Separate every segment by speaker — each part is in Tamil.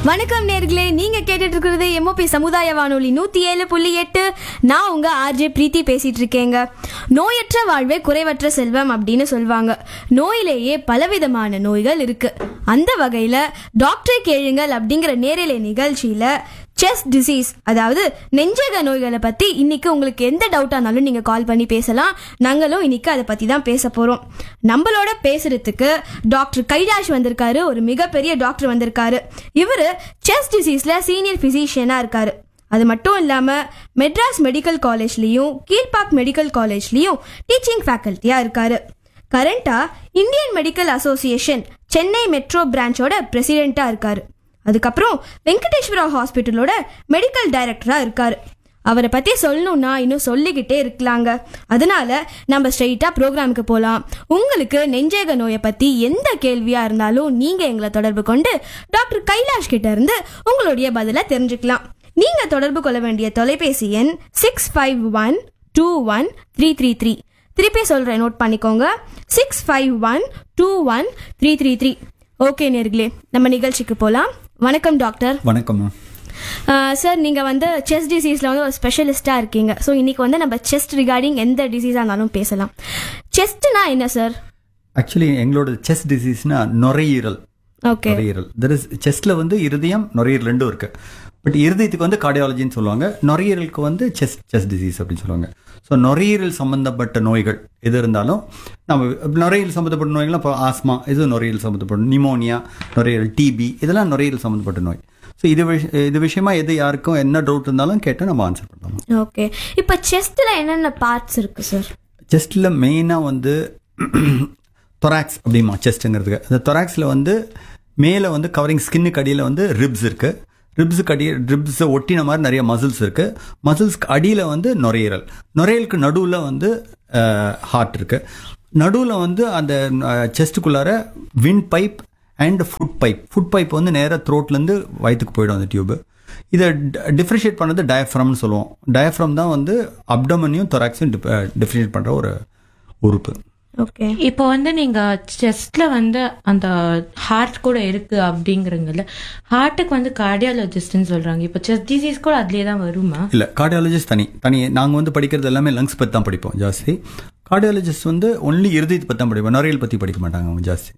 Speaker 1: வணக்கம் நேர்களே நீங்க கேட்டுட்டு இருக்கிறது எம்ஓபி சமுதாய வானொலி நூத்தி ஏழு புள்ளி எட்டு நான் உங்க ஆர்ஜே பிரீத்தி பேசிட்டு இருக்கேங்க நோயற்ற வாழ்வே குறைவற்ற செல்வம் அப்படின்னு சொல்லுவாங்க நோயிலேயே பலவிதமான நோய்கள் இருக்கு அந்த வகையில டாக்டரை கேளுங்கள் அப்படிங்கிற நேரலை நிகழ்ச்சியில செஸ்ட் டிசீஸ் அதாவது நெஞ்சக நோய்களை பத்தி இன்னைக்கு உங்களுக்கு எந்த டவுட் ஆனாலும் நீங்க கால் பண்ணி பேசலாம் நாங்களும் இன்னைக்கு அதை பத்தி தான் பேச போறோம் நம்மளோட பேசுறதுக்கு டாக்டர் கைலாஷ் வந்திருக்காரு ஒரு மிகப்பெரிய டாக்டர் வந்திருக்காரு இவரு செஸ்ட் டிசீஸ்ல சீனியர் பிசிஷியனா இருக்காரு அது மட்டும் இல்லாம மெட்ராஸ் மெடிக்கல் காலேஜ்லயும் கீழ்பாக் மெடிக்கல் காலேஜ்லயும் டீச்சிங் ஃபேக்கல்ட்டியா இருக்காரு கரண்டா Indian Medical Association Chennai metro பிரான்ச்சோட பிரசிடென்ட்டா இருக்காரு அதுக்கப்புறம் வெங்கடேஸ்வரா ஹாஸ்பிட்டலோட மெடிக்கல் டைரக்டரா இருக்காரு அவரை பத்தி சொல்லணும்னா இன்னும் சொல்லிக்கிட்டே இருக்கலாங்க அதனால நம்ம ஸ்ட்ரெயிட்டா ப்ரோக்ராமுக்கு போலாம் உங்களுக்கு நெஞ்சேக நோயை பத்தி எந்த கேள்வியா இருந்தாலும் நீங்க எங்களை தொடர்பு கொண்டு டாக்டர் கைலாஷ் கிட்ட இருந்து உங்களுடைய பதிலை தெரிஞ்சுக்கலாம் நீங்க தொடர்பு கொள்ள வேண்டிய தொலைபேசி எண் six five one two one three three three திருப்பி சொல்றேன் நோட் பண்ணிக்கோங்க six five one two one three three three okay நேர்களே நம்ம நிகழ்ச்சிக்கு போலாம் வணக்கம் டாக்டர்
Speaker 2: வணக்கம் மேம்
Speaker 1: சார் நீங்கள் வந்து செஸ்ட் டிசீஸில் வந்து ஒரு ஸ்பெஷலிஸ்ட்டாக இருக்கீங்க ஸோ இன்னைக்கு வந்து நம்ம செஸ்ட் ரிகார்டிங் எந்த டிசீஸாக இருந்தாலும் பேசலாம் செஸ்ட்னா என்ன சார்
Speaker 2: ஆக்சுவலி எங்களோட செஸ்ட் டிசீஸ்னா நுரையீரல்
Speaker 1: ஓகே
Speaker 2: நுரையீரல் தெர் இஸ் செஸ்ட்ல வந்து இருதயம் நுரையீரல் ரெண்டும் இருக்கு பட் இருதயத்துக்கு வந்து கார்டியாலஜின்னு சொல்லுவாங்க நுரையீரலுக்கு வந்து செஸ்ட் செஸ்ட் டிசீஸ் அப்படின்னு சொல்லுவாங்க ஸோ நுரையீரல் சம்பந்தப்பட்ட நோய்கள் எது இருந்தாலும் நம்ம நுரையீரல் சம்பந்தப்பட்ட நோய்கள்லாம் இப்போ ஆஸ்மா இது நுரையீரல் சம்பந்தப்பட்ட நிமோனியா நுரையீரல் டிபி இதெல்லாம் நுரையீரல் சம்பந்தப்பட்ட நோய் ஸோ இது விஷ- இது விஷயமா எது யாருக்கும் என்ன டவுட் இருந்தாலும் கேட்டால் நம்ம ஆன்சர் பண்ணலாம்
Speaker 1: ஓகே இப்போ செஸ்ட்டில் என்னென்ன பார்ட்ஸ் இருக்கு சார்
Speaker 2: செஸ்ட்டில் மெயினாக வந்து தொராக்ஸ் அப்படிமா செஸ்ட்டுங்கிறதுக்கு அந்த தொராக்ஸில் வந்து மேலே வந்து கவரிங் ஸ்கின்னுக்கு அடியில் வந்து ரிப்ஸ் இருக்குது ரிப்ஸுக்கு அடி ரிப்ஸை ஒட்டின மாதிரி நிறைய மசில்ஸ் இருக்குது மசில்ஸ்க்கு அடியில் வந்து நுரையீரல் நுரையீரலுக்கு நடுவில் வந்து ஹார்ட் இருக்குது நடுவில் வந்து அந்த செஸ்ட்டுக்குள்ளார wind pipe and food pipe food pipe வந்து நேராக த்ரோட்லேருந்து வயிற்றுக்கு போயிடும் அந்த டியூபு இதை டிஃப்ரெஷியேட் பண்ணது டயஃப்ரம்னு சொல்லுவோம் டயஃப்ரம் தான் வந்து அப்டமனையும் தொராக்ஸையும் டிஃப்ரெஷியேட் பண்ணுற ஒரு உறுப்பு
Speaker 1: ஓகே
Speaker 3: இப்போ வந்து நீங்க செஸ்ட்ல வந்து அந்த ஹார்ட் கூட இருக்கு அப்படிங்கறங்கல்ல ஹார்ட்டுக்கு வந்து கார்டியாலஜிஸ்ட்னு சொல்றாங்க இப்போ செஸ்ட் டிசீஸ் கூட அதுலயே தான் வருமா
Speaker 2: இல்லை கார்டியாலஜிஸ்ட் தனி தனி நாங்கள் வந்து படிக்கிறது எல்லாமே லங்ஸ் பற்றி தான் படிப்போம் ஜாஸ்தி கார்டியாலஜிஸ்ட் வந்து ஒன்லி இருதயத்தை பற்றி தான் படிப்போம் நுரையீரல் பற்றி படிக்க மாட்டாங்க அவங்க ஜாஸ்தி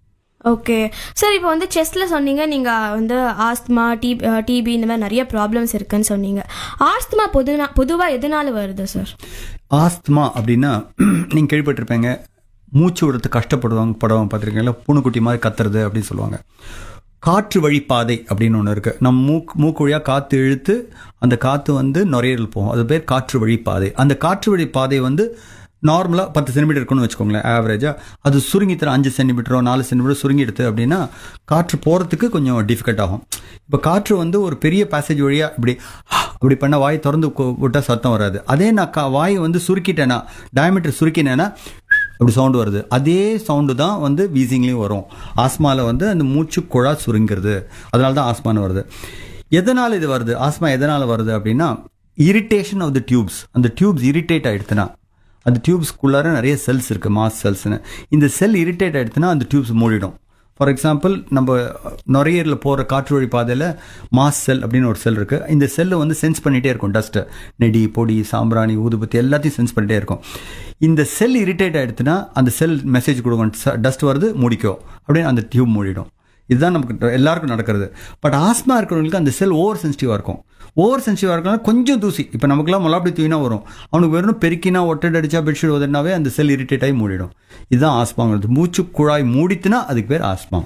Speaker 1: ஓகே சார் இப்போ வந்து செஸ்ட்டில் சொன்னீங்க நீங்கள் வந்து ஆஸ்துமா டி டிபி இந்த மாதிரி நிறைய ப்ராப்ளம்ஸ் இருக்குன்னு சொன்னீங்க ஆஸ்துமா பொதுனா பொதுவாக எதனால வருது சார்
Speaker 2: ஆஸ்துமா அப்படின்னா நீங்கள் கேள்விப்பட்டிருப்பீங்க மூச்சு விடுறது கஷ்டப்படுவாங்க படம் பார்த்துருக்கீங்களா பூனைக்குட்டி மாதிரி கத்துறது அப்படின்னு சொல்லுவாங்க காற்று வழி பாதை அப்படின்னு ஒன்று இருக்குது நம்ம மூக்கு மூக்கு வழியாக காற்று இழுத்து அந்த காற்று வந்து நுரையீரல் போகும் அது பேர் காற்று வழி பாதை அந்த காற்று வழி பாதை வந்து நார்மலாக பத்து சென்டிமீட்டர் இருக்குன்னு வச்சுக்கோங்களேன் ஆவரேஜாக அது சுருங்கி தர அஞ்சு சென்டிமீட்டரோ நாலு சென்டிமீட்டர் சுருங்கிடுது அப்படின்னா காற்று போகிறதுக்கு கொஞ்சம் டிஃபிகல்ட் ஆகும் இப்போ காற்று வந்து ஒரு பெரிய பேசேஜ் வழியாக இப்படி அப்படி பண்ண வாய் திறந்து கு- விட்டா சத்தம் வராது அதே நான் கா- வாய் வந்து சுருக்கிட்டேன்னா டயமீட்டர் சுருக்கினேன்னா அப்படி சவுண்டு வருது அதே சவுண்டு தான் வந்து வீசிங்லேயும் வரும் ஆஸ்மாவில் வந்து அந்த மூச்சு குழா சுருங்கிறது அதனால தான் ஆஸ்மான்னு வருது எதனால் இது வருது ஆஸ்மா எதனால் வருது அப்படின்னா இரிட்டேஷன் ஆஃப் த டியூப்ஸ் அந்த டியூப்ஸ் இரிட்டேட் ஆயிடுச்சுன்னா அந்த டியூப்ஸ்குள்ளார நிறைய செல்ஸ் இருக்கு மாஸ் செல்ஸ்னு இந்த செல் இரிட்டேட் ஆயிடுச்சுன்னா அந்த டியூப்ஸ் மூடிடும் ஃபார் எக்ஸாம்பிள் நம்ம நுரையீரலில் போகிற காற்று வழி பாதையில் மாஸ் செல் அப்படின்னு ஒரு செல் இருக்குது இந்த செல்லு வந்து சென்ஸ் பண்ணிகிட்டே இருக்கும் டஸ்ட்டை நெடி பொடி சாம்பிராணி ஊதுபத்தி எல்லாத்தையும் சென்ஸ் பண்ணிட்டே இருக்கும் இந்த செல் இரிட்டேட் ஆயிடுச்சுன்னா அந்த செல் மெசேஜ் கொடுக்கும் டஸ்ட் வருது மூடிக்கோ அப்படின்னு அந்த டியூப் மூடிடும் இதுதான் நமக்கு எல்லாருக்கும் நடக்கிறது பட் ஆஸ்மா இருக்கிறவங்களுக்கு அந்த செல் ஓவர் சென்சிட்டிவாக இருக்கும் ஓவர் சென்சிட்டிவாக இருக்கனால கொஞ்சம் தூசி இப்போ நமக்குலாம் மொலாப்படி தூயினா வரும் அவனுக்கு வெறும் பெருக்கினா ஒட்டடை அடிச்சா பெட்ஷீட் உதறினாவே அந்த செல் இரிட்டேட் ஆகி மூடிடும் இதுதான் ஆஸ்மாங்கிறது மூச்சு குழாய் மூடித்துனா அதுக்கு பேர் ஆஸ்மா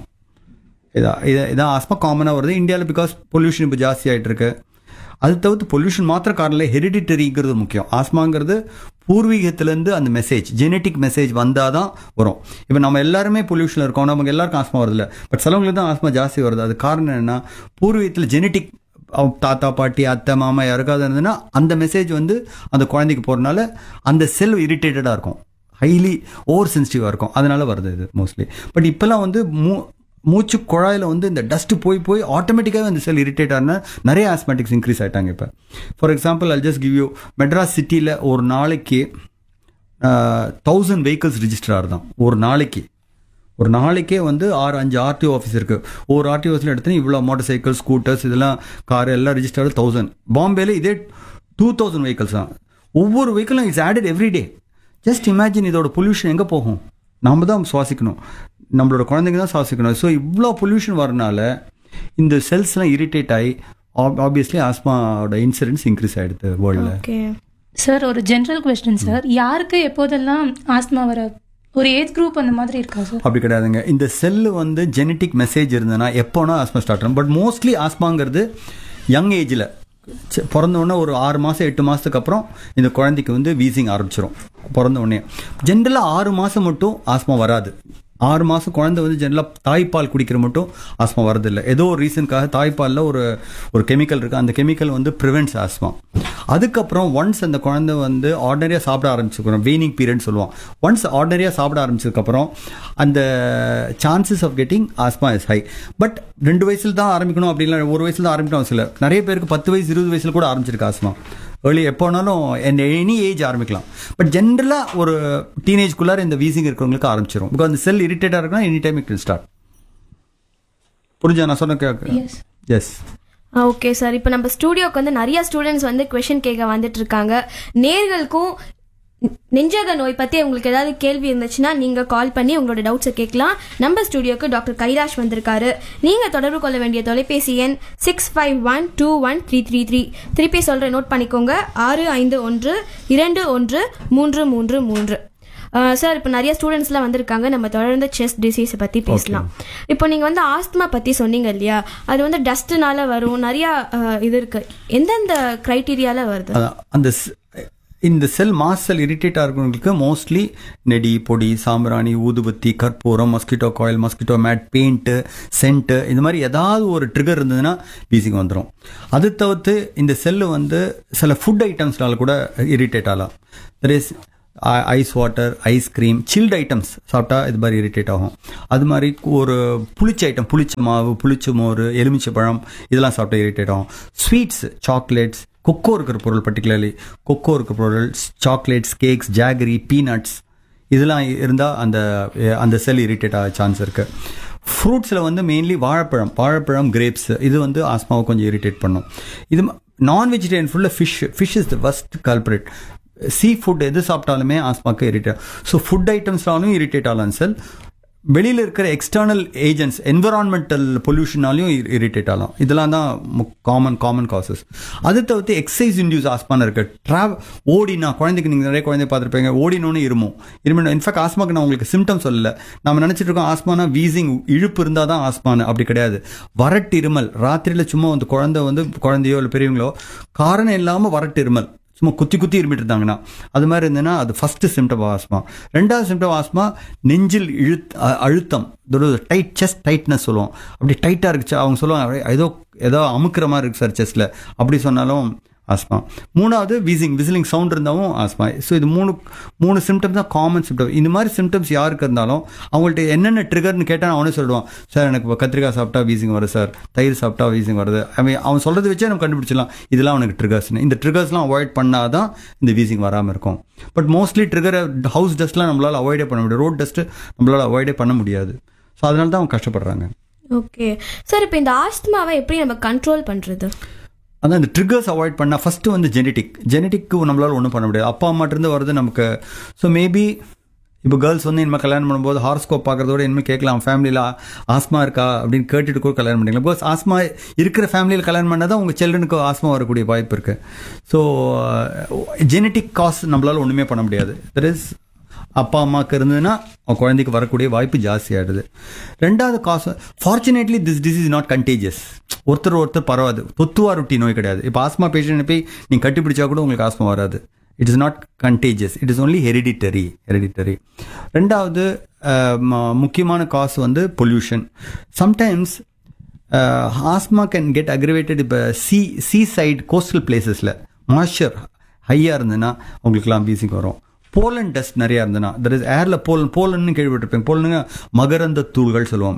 Speaker 2: இதா இதை இதான் ஆஸ்மா காமனாக வருது இந்தியாவில் பிகாஸ் பொல்யூஷன் இப்போ ஜாஸ்தி ஆகிட்டு இருக்கு அது தவிர்த்து பொல்யூஷன் மாத்திரம் காரணம் இல்லை ஹெரிடிட்டரிங்கிறது முக்கியம் ஆஸ்மாங்கிறது பூர்வீகத்திலேருந்து அந்த மெசேஜ் ஜெனட்டிக் மெசேஜ் வந்தால் தான் வரும் இப்போ நம்ம எல்லாருமே பொல்யூஷனில் இருக்கோம் நமக்கு எல்லாருக்கும் ஆஸ்மா வருது இல்லை பட் சிலவங்களுக்கு தான் ஆஸ்மா ஜாஸ்தி வருது அது காரணம் என்னன்னா பூர்வீகத்தில் ஜெனட்டிக் தாத்தா பாட்டி அத்தை மாமா யாருக்காவது இருந்ததுன்னா அந்த மெசேஜ் வந்து அந்த குழந்தைக்கு போகிறனால அந்த செல் இரிட்டேட்டடாக இருக்கும் ஹைலி ஓவர் சென்சிட்டிவாக இருக்கும் அதனால வருது இது மோஸ்ட்லி பட் இப்போல்லாம் வந்து மூ மூச்சு குழாயில் வந்து இந்த டஸ்ட் போய் போய் ஆட்டோமேட்டிக்காகவே அந்த செல் இரிட்டேட் ஆன நிறைய ஆஸ்மேட்டிக்ஸ் இன்க்ரீஸ் ஆயிட்டாங்க இப்போ for example I'll just give you Madras சிட்டியில் ஒரு நாளைக்கு தௌசண்ட் வெஹிக்கிள்ஸ் ரிஜிஸ்டர் ஆகுதான் ஒரு நாளைக்கு ஒரு நாளைக்கே வந்து ஆறு அஞ்சு ஆர்டிஓ ஆஃபீஸ் இருக்கு ஒரு ஆர்டிஓ ஆஃபீஸில் எடுத்து இவ்வளோ மோட்டார் சைக்கிள் ஸ்கூட்டர்ஸ் இதெல்லாம் கார் எல்லாம் ரெஜிஸ்டர்டு தௌசண்ட் பாம்பேல இதே டூ தௌசண்ட் வெஹிக்கல்ஸ் தான் ஒவ்வொரு வெஹிக்கிளும் it's added every day just imagine இதோட பொல்யூஷன் எங்கே போகும் நம்ம தான் சுவாசிக்கணும் நம்மளோட குழந்தைங்க தான் சுவாசிக்கணும் ஸோ இவ்வளோ பொல்யூஷன் வரனால இந்த செல்ஸ்லாம் இரிட்டேட் ஆகி ஆப்வியஸ்லி ஆஸ்மாவோட இன்சிடென்ட்ஸ் இன்க்ரீஸ் ஆகிடுது வேர்ல்டில்
Speaker 1: ஓகே
Speaker 4: சார் ஒரு ஜென்ரல் கொஸ்டின் சார் யாருக்கு எப்போதெல்லாம் ஆஸ்மா வர ஒரு ஏஜ் குரூப் அந்த மாதிரி இருக்கா சார்
Speaker 2: அப்படி கிடையாதுங்க இந்த செல்லு வந்து ஜெனட்டிக் மெசேஜ் இருந்ததுன்னா எப்போனா ஆஸ்மா ஸ்டார்ட் ஆகும் பட் மோஸ்ட்லி ஆஸ்மாங்கிறது யங் ஏஜில் பிறந்த உடனே ஒரு ஆறு மாதம் எட்டு மாதத்துக்கு அப்புறம் இந்த குழந்தைக்கு வந்து வீசிங் ஆரம்பிச்சிரும் பிறந்த உடனே ஜென்ரலாக ஆறு மாதம் மட்டும் ஆஸ்மா வராது ஆறு மாதம் குழந்தை வந்து ஜென்ரலாக தாய்ப்பால் குடிக்கிற மட்டும் ஆஸ்மா வரதில்லை ஏதோ ஒரு ரீசனுக்காக தாய்ப்பாலில் ஒரு ஒரு கெமிக்கல் இருக்குது அந்த கெமிக்கல் வந்து ப்ரிவென்ட்ஸ் ஆஸ்மா அதுக்கப்புறம் ஒன்ஸ் அந்த குழந்தை வந்து ஆர்டினரியாக சாப்பிட ஆரம்பிச்சிருக்கிறோம் வீனிங் பீரியட் சொல்லுவோம் ஒன்ஸ் ஆர்டினரியாக சாப்பிட ஆரம்பிச்சதுக்கப்புறம் அந்த chances of getting asthma is high but ரெண்டு வயசுல தான் ஆரம்பிக்கணும் அப்படின்லாம் ஒரு வயசுல தான் ஆரம்பிக்கணும் அவசியம் இல்லை நிறைய பேருக்கு பத்து வயசு இருபது வயசுல கூட ஆரம்பிச்சிருக்கு ஆஸ்மா ஏர்லி எப்போனாலும் எனி ஏஜ் ஆரம்பிக்கலாம் பட் ஜென்ரலாக ஒரு டீனேஜ்குள்ளார இந்த வீசிங் இருக்கிறவங்களுக்கு ஆரம்பிச்சிடும் பிகாஸ் அந்த செல் இரிட்டேட்டாக இருக்குன்னா எனி டைம் இட் ஸ்டார்ட் புரிஞ்சா நான் சொன்ன
Speaker 4: எஸ்
Speaker 2: எஸ்
Speaker 1: ஓகே சார் இப்போ நம்ம ஸ்டூடியோக்கு வந்து நிறைய ஸ்டூடெண்ட்ஸ் வந்து கொஷின் கேட்க வந்துட்டு இருக்காங்க நேர்களுக்கும் நெஞ்சக நோய் பற்றி உங்களுக்கு ஏதாவது கேள்வி இருந்துச்சுன்னா நீங்கள் கால் பண்ணி உங்களோட டவுட்ஸை கேட்கலாம் நம்ம ஸ்டுடியோக்கு டாக்டர் கைலாஷ் வந்திருக்காரு நீங்கள் தொடர்பு கொள்ள வேண்டிய தொலைபேசி எண் six five one two one three three three திருப்பி சொல்கிறேன் நோட் பண்ணிக்கோங்க ஆறு ஐந்து ஒன்று இரண்டு ஒன்று மூன்று மூன்று மூன்று சார் இப்போ நிறைய ஸ்டூடெண்ட்ஸ்லாம் வந்திருக்காங்க நம்ம தொடர்ந்து செஸ் டிசீஸை பற்றி பேசலாம் இப்போ நீங்கள் வந்து ஆஸ்துமா பற்றி சொன்னீங்க இல்லையா அது வந்து டஸ்ட்னால வரும் நிறையா அஹ், இது இருக்கு எந்தெந்த க்ரைட்டீரியால வருது
Speaker 2: அதான், அந்த ஸ்- இந்த செல் மாஸ் செல் இரிட்டேட்டாக இருக்கிறவங்களுக்கு மோஸ்ட்லி நெடி பொடி சாம்பிராணி ஊதுபத்தி கற்பூரம் mosquito coil mosquito mat paint scent இந்த மாதிரி ஏதாவது ஒரு ட்ரிகர் இருந்ததுன்னா வீசிங் வந்துடும் அது தவிர்த்து இந்த செல்லு வந்து சில ஃபுட் ஐட்டம்ஸ்னால கூட இரிட்டேட் ஆகலாம் that is ice water ice cream chilled items சாப்பிட்டா இது மாதிரி இரிட்டேட் ஆகும் அது மாதிரி ஒரு புளிச்ச ஐட்டம் புளிச்ச மாவு புளிச்ச மோர் எலுமிச்சை பழம் இதெல்லாம் சாப்பிட்டா இரிட்டேட் ஆகும் ஸ்வீட்ஸ் சாக்லேட்ஸ் கொக்கோ இருக்கிற பொருள் பர்டிகுலர்லி கொக்கோ இருக்கிற பொருள் சாக்லேட்ஸ் கேக்ஸ் ஜாகரி பீனட்ஸ் இதெல்லாம் இருந்தால் அந்த அந்த செல் இரிட்டேட் ஆக சான்ஸ் இருக்கு ஃப்ரூட்ஸில் வந்து மெயின்லி வாழைப்பழம் வாழைப்பழம் கிரேப்ஸ் இது வந்து ஆஸ்மாவை கொஞ்சம் இரிட்டேட் பண்ணும் இது நான் வெஜிடேரியன் ஃபுல்லாக fish fish is the first culprit sea food எது சாப்பிட்டாலுமே ஆஸ்மாக்கு இரிட்டேட் ஸோ ஃபுட் ஐட்டம்ஸ்னாலும் இரிட்டேட் ஆகலாம் செல் வெளியில் இருக்கிற எக்ஸ்டர்னல் ஏஜென்ட்ஸ் என்விரான்மெண்டல் பொல்யூஷனாலையும் இரிட்டேட் ஆகலாம் இதெல்லாம் தான் காமன் காமன் காசஸ் அது தவிர்த்து எக்ஸசைஸ் இன்டியூஸ் ஆஸ்மான் இருக்கு ட்ராவ் ஓடினா குழந்தைக்கு நீங்கள் நிறைய குழந்தை பார்த்துருப்பீங்க ஓடினோன்னு இருமும் இருமும் இன்ஃபேக்ட் ஆஸ்மாக்கு நான் உங்களுக்கு சிம்டம் சொல்லல நம்ம நினைச்சிட்டு இருக்கோம் ஆஸ்மானா வீசிங் இழுப்பு இருந்தால் தான் ஆஸ்மானு அப்படி கிடையாது வறட்டு இருமல் ராத்திரியில் சும்மா வந்து குழந்தை வந்து குழந்தையோ இல்லை பெரியவங்களோ காரணம் இல்லாமல் வறட்டு இருமல் சும்மா குத்தி குத்தி இருமிட்டு இருந்தாங்கன்னா அது மாதிரி இருந்ததுன்னா அது ஃபர்ஸ்ட் சிம்டம் ஆஸ்மா ரெண்டாவது சிம்டம் ஆஸ்மா நெஞ்சில் இழுத் அ- அழுத்தம் டைட் செஸ்ட் டைட்னஸ் சொல்லுவோம் அப்படி டைட்டாக இருக்குச்சு அவங்க சொல்லுவாங்க "அப்படியே ஏதோ ஏதோ அமுக்குற மாதிரி இருக்கு சார் செஸ்ட்ல அப்படி சொன்னாலும் ஆஸ்மா மூணாவது வீசிங் விசிலிங் சவுண்ட் இருந்தாலும் ஆஸ்மா ஸோ இது மூணு மூணு சிம்டம்ஸ் தான் காமன் சிம்டம் இந்த மாதிரி சிம்டம்ஸ் யாருக்கு இருந்தாலும் அவங்கள்ட்ட என்னென்ன ட்ரிகர்னு கேட்டால் அவனே சொல்லுவான் சார் எனக்கு இப்போ கத்திரிக்காய் சாப்பிட்டா வீசிங் வருது சார் தயிர் சாப்பிட்டா வீசிங் வருது அவன் அவன் சொல்கிறத வச்சே நம்ம கண்டுபிடிச்சிடலாம் இதெல்லாம் அவனுக்கு ட்ரிகர்ஸ்னு இந்த ட்ரிகர்ஸ்லாம் அவாய்ட் பண்ணாதான் இந்த வீசிங் வராமல் இருக்கும் பட் மோஸ்ட்லி ட்ரிகர் ஹவுஸ் டஸ்ட்லாம் நம்மளால் அவாய்டே பண்ண முடியாது ரோட் டஸ்ட்டு நம்மளால் அவாய்டே பண்ண முடியாது ஸோ அதனால தான் அவங்க கஷ்டப்படுறாங்க
Speaker 1: ஓகே சார் இப்போ இந்த ஆஸ்துமாவை எப்படி நம்ம கண்ட்ரோல் பண்றது
Speaker 2: அதான் இந்த ட்ரிகர்ஸ் அவாய்ட் பண்ணால் ஃபஸ்ட்டு வந்து ஜெனட்டிக் ஜெனட்டிக்கு நம்மளால ஒன்றும் பண்ண முடியாது அப்பா அம்மாட்டிருந்து வருது நமக்கு ஸோ மேபி இப்போ கேர்ள்ஸ் வந்து இனிமேல் கல்யாணம் பண்ணும்போது ஹார்ஸ்கோப் பார்க்கறதோட இனிமேல் கேட்கலாம் ஃபேமிலியில் ஆஸ்மா இருக்கா அப்படின்னு கேட்டுட்டு கூட கல்யாணம் பண்ணிக்கலாம் பிகாஸ் ஆஸ்மா இருக்கிற ஃபேமிலியில் கல்யாணம் பண்ணால் தான் உங்கள் சில்ட்ரனுக்கு ஆஸ்மா வரக்கூடிய வாய்ப்பு இருக்கு ஸோ ஜெனட்டிக் காஸ் நம்மளால ஒன்றுமே பண்ண முடியாது தட் இஸ் அப்பா அம்மாவுக்கு இருந்ததுன்னா அவன் குழந்தைக்கு வரக்கூடிய வாய்ப்பு ஜாஸ்தி ஆயிடுது ரெண்டாவது cause fortunately this disease not contagious ஒருத்தர் ஒருத்தர் பரவாது தொத்துவா ரொட்டி நோய் கிடையாது இப்போ ஆஸ்மா பேஷண்ட் போய் நீங்கள் கட்டிப்பிடிச்சா கூட உங்களுக்கு ஆஸ்மா வராது it is not contagious it is only hereditary hereditary ரெண்டாவது அஹ், ம- முக்கியமான காசு வந்து pollution sometimes asthma can get aggravated இப்போ சி சீ சைட் கோஸ்டல் பிளேசஸில் மாய்ஸ்சர் ஹையாக இருந்ததுன்னா உங்களுக்குலாம் பீசிங் வரும் போலன் டஸ்ட் நிறையா இருந்ததுன்னா தட் இஸ் ஏரில் போலன் போலன்னு கேள்விப்பட்டிருப்பேன் போலனுங்க மகரந்த தூள்கள் சொல்லுவோம்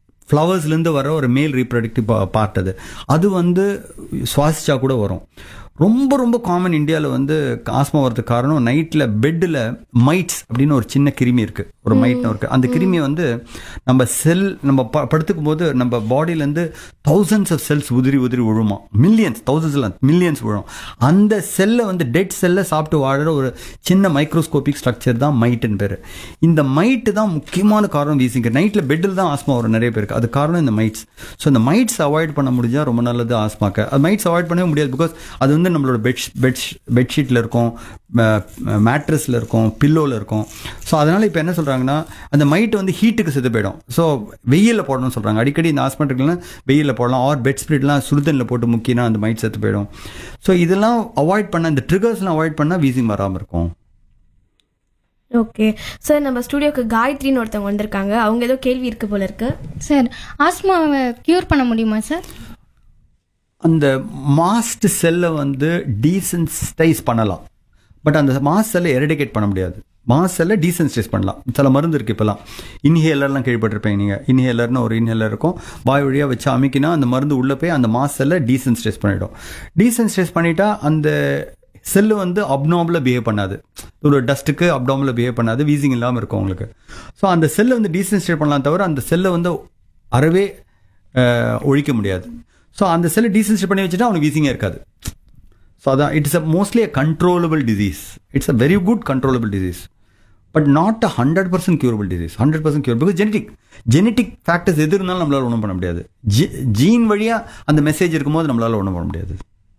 Speaker 2: ஃப்ளவர்ஸ்லேருந்து வர ஒரு மேல் ரீப்ரொடக்டிவ் பார்ட் அது அது வந்து சுவாசிச்சா கூட வரும் ரொம்ப ரொம்ப காமன் இந்தியாவில் வந்து ஆஸ்மா வரதுக்கு காரணம் நைட்டில் பெட்டில் மைட்ஸ் அப்படின்னு ஒரு சின்ன கிருமி இருக்கு ஒரு மைட்னு இருக்கு அந்த கிருமி வந்து நம்ம செல் நம்ம ப- படுத்துக்கும் போது நம்ம பாடியிலேருந்து தௌசண்ட்ஸ் ஆஃப் செல்ஸ் உதிரி உதிரி விழுமா மில்லியன்ஸ் தௌசண்ட்ஸ் மில்லியன்ஸ் விழும் அந்த செல்லை வந்து டெட் செல்லை சாப்பிட்டு வாழுற ஒரு சின்ன மைக்ரோஸ்கோபிக் ஸ்ட்ரக்சர் தான் மைட்டுன்னு பேர் இந்த மைட்டு தான் முக்கியமான காரணம் வீசிங்க நைட்டில் பெட்டில் தான் ஆஸ்மா வரும் நிறைய பேருக்கு அது காரணம் இந்த மைட்ஸ் ஸோ இந்த மைட்ஸ் அவாய்ட் பண்ண முடிஞ்சா ரொம்ப நல்லது ஆஸ்மாக்கு அது மைட்ஸ் அவாய்ட் பண்ணவே முடியாது பிகாஸ் அது வந்து நம்மளோட பெட் பெட் பெட்ஷீட்டில் இருக்கும் மேட்ரஸில் இருக்கும் பில்லோவில் இருக்கும் ஸோ அதனால் இப்போ என்ன சொல்கிறாங்கன்னா அந்த மைட் வந்து ஹீட்டுக்கு செத்து போயிடும் ஸோ வெயிலில் போடணும்னு சொல்கிறாங்க அடிக்கடி இந்த ஹாஸ்பிட்டல்லாம் வெயிலில் போடலாம் ஆர் பெட் ஸ்ப்ரிட்லாம் சுடுதண்ணில் போட்டு முக்கினா அந்த மைட் செத்து போயிடும் ஸோ இதெல்லாம் அவாய்ட் பண்ண இந்த ட்ரிகர்ஸ்லாம் அவாய்ட் பண்ணால் வீசிங் வராமல் இருக்கும்
Speaker 1: ஓகே சார் நம்ம ஸ்டுடியோக்கு காயத்ரின்னு ஒருத்தவங்க வந்திருக்காங்க அவங்க ஏதோ கேள்வி இருக்கு போல இருக்கு
Speaker 5: சார் ஆஸ்மாவை க்யூர் பண்ண முடியுமா சார்
Speaker 2: அந்த மாஸ்ட் செல்லை வந்து டீசன்ஸ்டைஸ் பண்ணலாம் பட் அந்த மாஸ்ட் செல்லை எரடிகேட் பண்ண முடியாது மாஸ்ட் செல்லை டீசன்ஸ்டைஸ் பண்ணலாம் சில மருந்து இருக்கு இப்போலாம் இன்ஹேலர்லாம் கேள்விப்பட்டிருப்பீங்க நீங்கள் இன்ஹேலர்னு ஒரு இன்ஹேலர் இருக்கும் வாய் வழியாக வச்சு அமைக்கினா அந்த மருந்து உள்ளே போய் அந்த மாஸ்ட் செல்லை டீசன்ஸ்டைஸ் பண்ணிடும் டீசன்ஸ்டைஸ் பண்ணிட்டா அந்த செல்லு வந்து அப்நார்மலாக பிஹேவ் பண்ணாது ஒரு டஸ்ட்டுக்கு அப்நார்மலாக பிஹேவ் பண்ணாது வீசிங் இல்லாமல் இருக்கும் உங்களுக்கு ஸோ அந்த செல்லை வந்து டீசன்ஸ்டைஸ் பண்ணலாம் தவிர அந்த செல்லை வந்து அறவே அஹ், ஒழிக்க முடியாது ஸோ அந்த செல்லை டீசன்ஸ்டைஸ் பண்ணி வச்சுட்டா அவனுக்கு வீசிங்கே இருக்காது ஸோ அதான் it's a mostly a controllable disease it's a very good controllable disease but not a hundred percent curable disease hundred percent cure because genetic genetic factors எது இருந்தாலும் நம்மளால ஒன்றும் பண்ண முடியாது ஜீன் வழியாக அந்த மெசேஜ் இருக்கும்போது நம்மளால ஒன்றும் பண்ண முடியாது